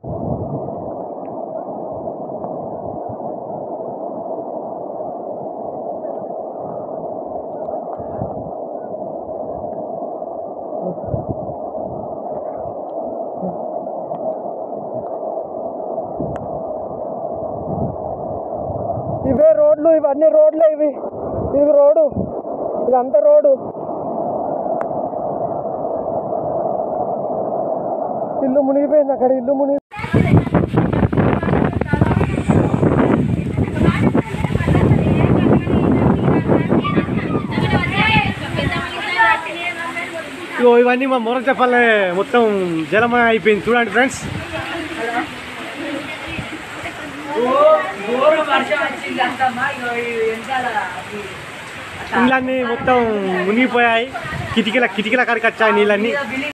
ఇవే రోడ్లు ఇవన్నీ రోడ్లే ఇవి ఇది రోడ్డు ఇదంతా రోడ్డు ఇల్లు మునిగిపోయింది అక్కడ ఇల్లు మునిగి ఇగో ఇవన్నీ మా మొర చెప్పాలే మొత్తం జలమయం అయిపోయింది చూడండి ఫ్రెండ్స్ ఇళ్ళన్నీ మొత్తం మునిగిపోయాయి కిటికీల కిటికీల కాడికి వచ్చాయి నీళ్ళన్నీ